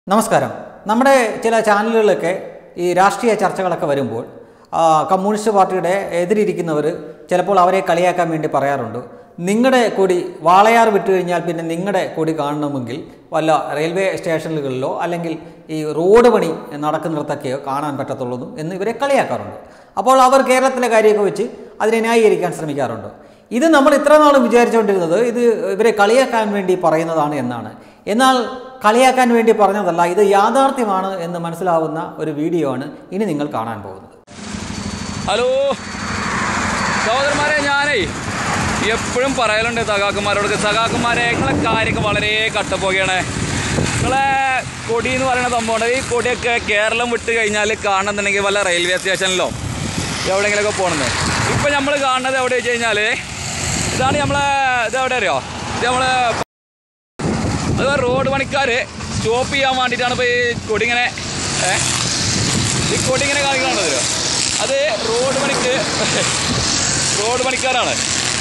നമസ്കാരം നമ്മുടെ ചില ചാനലുകളിലൊക്കെ ഈ രാഷ്ട്രീയ ചർച്ചകളൊക്കെ വരുമ്പോൾ ആ, കമ്മ്യൂണിസ്റ്റ് പാർട്ടിയുടെ എതിരിരിക്കുന്നവർ ചിലപ്പോൾ അവരെ കളിയാക്കാൻ വേണ്ടി പറയാറുണ്ട് നിങ്ങളുടെ കൊടി വാളയാർ വിട്ടു കഴിഞ്ഞാൽ പിന്നെ നിങ്ങളുടെ കൊടി കാണണമെങ്കിൽ വല്ല റെയിൽവേ സ്റ്റേഷനുകളിലോ അല്ലെങ്കിൽ ഈ റോഡ് പണി നടക്കുന്നിടത്തൊക്കെയോ കാണാൻ പറ്റത്തുള്ളൂ എന്ന് ഇവരെ കളിയാക്കാറുണ്ട് അപ്പോൾ അവർ കേരളത്തിലെ കാര്യമൊക്കെ വെച്ച് അതിനെ ന്യായീകരിക്കാൻ ശ്രമിക്കാറുണ്ട് ഇത് നമ്മൾ ഇത്ര നാളും വിചാരിച്ചുകൊണ്ടിരുന്നത് ഇത് ഇവരെ കളിയാക്കാൻ വേണ്ടി പറയുന്നതാണ് എന്നാണ് എന്നാൽ കളിയാക്കാൻ വേണ്ടി പറഞ്ഞതല്ല ഇത് യാഥാർത്ഥ്യമാണ് എന്ന് മനസ്സിലാവുന്ന ഒരു വീഡിയോ ആണ് ഇനി നിങ്ങൾ കാണാൻ പോകുന്നത് ഹലോ സഹോദരന്മാരെ ഞാനേ എപ്പോഴും പറയലുണ്ട് സഖാക്കന്മാരോട് സഖാക്കന്മാരെ നിങ്ങളെ കാര്യമൊക്കെ വളരെ കട്ടപ്പോകയാണ് നിങ്ങളെ കൊടി എന്ന് പറയുന്ന സംഭവമുണ്ട് ഈ കൊടിയൊക്കെ കേരളം വിട്ട് കഴിഞ്ഞാൽ കാണണമെന്നുണ്ടെങ്കിൽ വല്ല റെയിൽവേ സ്റ്റേഷനിലോ എവിടെയെങ്കിലുമൊക്കെ പോകണമെന്ന് ഇപ്പം നമ്മൾ കാണുന്നത് എവിടെ വെച്ച് കഴിഞ്ഞാൽ ഇതാണ് നമ്മളെ ഇത് എവിടെ അറിയോ ഇത് നമ്മളെ അത് റോഡ് പണിക്കാർ സ്റ്റോപ്പ് ചെയ്യാൻ വേണ്ടിയിട്ടാണ് ഇപ്പോൾ ഈ കൊടി ഇങ്ങനെ ഏ ഈ കൊടി ഇങ്ങനെ കാണിക്കണത് അത് റോഡ് പണിക്ക് റോഡ് പണിക്കാരാണ്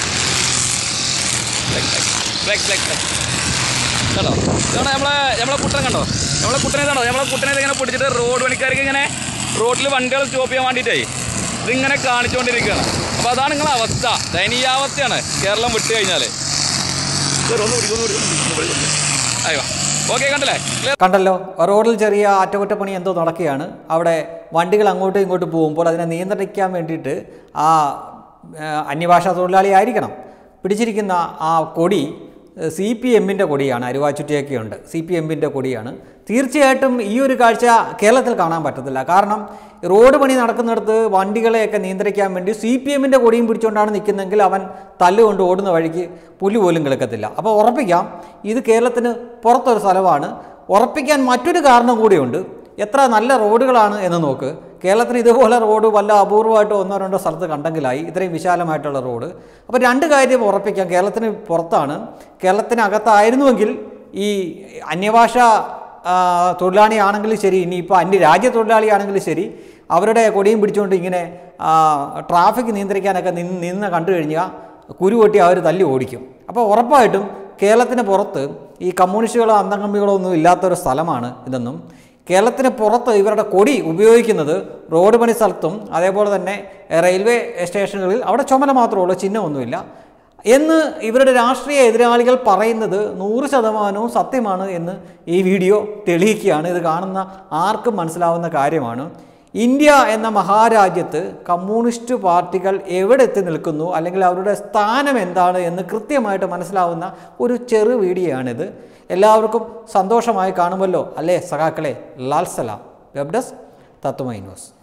ഫ്ലെക് ഫ്ലെക് ഫ്ലെക് കണ്ടോ ഇതാണ് നമ്മളെ നമ്മളെ കുട്ടനെ കണ്ടോ നമ്മളെ കുട്ടനെ കണ്ടോ നമ്മളെ കുട്ടനെ ഇങ്ങനെ പിടിച്ചിട്ട് റോഡ് പണിക്കാർക്ക് ഇങ്ങനെ റോഡിൽ വണ്ടികൾ സ്റ്റോപ്പ് ചെയ്യാൻ വേണ്ടിയിട്ടേ ഇതിങ്ങനെ കാണിച്ചുകൊണ്ടിരിക്കുകയാണ് അപ്പോൾ അതാണ് നിങ്ങളെ അവസ്ഥ ദയനീയാവസ്ഥയാണ് കേരളം വിട്ട് കഴിഞ്ഞാൽ ഒന്ന് പിടിക്കും ഒന്ന് പിടിക്കും അയ്യോ ഓക്കെ കണ്ടല്ലേ കണ്ടല്ലോ റോഡിൽ ചെറിയ അറ്റകുറ്റപ്പണി എന്തോ നടക്കുകയാണ് അവിടെ വണ്ടികൾ അങ്ങോട്ടും ഇങ്ങോട്ടും പോകുമ്പോൾ അതിനെ നിയന്ത്രിക്കാൻ വേണ്ടിയിട്ട് ആ ആ, അന്യഭാഷാ തൊഴിലാളി ആയിരിക്കണം പിടിച്ചിരിക്കുന്ന ആ കൊടി സി പി എമ്മിൻ്റെ കൊടിയാണ് അരുവാച്ചുറ്റിയൊക്കെ ഉണ്ട് സി പി എമ്മിൻ്റെ കൊടിയാണ് തീർച്ചയായിട്ടും ഈ ഒരു കാഴ്ച കേരളത്തിൽ കാണാൻ പറ്റത്തില്ല കാരണം റോഡ് പണി നടക്കുന്നിടത്ത് വണ്ടികളെയൊക്കെ നിയന്ത്രിക്കാൻ വേണ്ടി സി പി എമ്മിൻ്റെ കൊടിയും പിടിച്ചുകൊണ്ടാണ് നിൽക്കുന്നതെങ്കിൽ അവൻ തല്ലുകൊണ്ട് ഓടുന്ന വഴിക്ക് പുല്ല് പോലും കിളക്കത്തില്ല അപ്പോൾ ഉറപ്പിക്കാം ഇത് കേരളത്തിന് പുറത്തൊരു സ്ഥലമാണ് ഉറപ്പിക്കാൻ മറ്റൊരു കാരണം കൂടിയുണ്ട് എത്ര നല്ല റോഡുകളാണ് എന്ന് നോക്ക് കേരളത്തിന് ഇതുപോലെ റോഡ് വല്ല അപൂർവമായിട്ടോ ഒന്നോ രണ്ടോ സ്ഥലത്ത് കണ്ടെങ്കിലായി ഇത്രയും വിശാലമായിട്ടുള്ള റോഡ് അപ്പോൾ രണ്ട് കാര്യം ഉറപ്പിക്കാം കേരളത്തിന് പുറത്താണ് കേരളത്തിനകത്തായിരുന്നുവെങ്കിൽ ഈ അന്യഭാഷ ആ, തൊഴിലാളിയാണെങ്കിലും ശരി ഇനിയിപ്പോൾ അന്യരാജ്യ തൊഴിലാളിയാണെങ്കിലും ശരി അവരുടെ കൊടിയും പിടിച്ചുകൊണ്ട് ഇങ്ങനെ ആ, ട്രാഫിക് നിയന്ത്രിക്കാനൊക്കെ നിന്ന് നിന്ന് കണ്ടു കഴിഞ്ഞാൽ കുരുവൊട്ടി അവർ തല്ലി ഓടിക്കും അപ്പോൾ ഉറപ്പായിട്ടും കേരളത്തിന് പുറത്ത് ഈ കമ്മ്യൂണിസ്റ്റുകളോ അന്തംകമ്മികളോ ഒന്നും ഇല്ലാത്തൊരു സ്ഥലമാണ് ഇതെന്നും കേരളത്തിന് പുറത്ത് ഇവരുടെ കൊടി ഉപയോഗിക്കുന്നത് റോഡ് പണി സ്ഥലത്തും അതേപോലെ തന്നെ റെയിൽവേ സ്റ്റേഷനുകളിൽ അവിടെ ചുമല മാത്രമേ ഉള്ളൂ ചിഹ്നമൊന്നുമില്ല എന്ന് ഇവരുടെ രാഷ്ട്രീയ എതിരാളികൾ പറയുന്നത് നൂറ് ശതമാനവും സത്യമാണ് എന്ന് ഈ വീഡിയോ തെളിയിക്കുകയാണ് ഇത് കാണുന്ന ആർക്കും മനസ്സിലാവുന്ന കാര്യമാണ് ഇന്ത്യ എന്ന മഹാരാജ്യത്ത് കമ്മ്യൂണിസ്റ്റ് പാർട്ടികൾ എവിടെ എത്തി നിൽക്കുന്നു അല്ലെങ്കിൽ അവരുടെ സ്ഥാനം എന്താണ് എന്ന് കൃത്യമായിട്ട് മനസ്സിലാവുന്ന ഒരു ചെറു വീഡിയോയാണിത് എല്ലാവർക്കും സന്തോഷമായി കാണുമല്ലോ അല്ലേ സഖാക്കളെ Lal Salaam web desk Tatwamayi news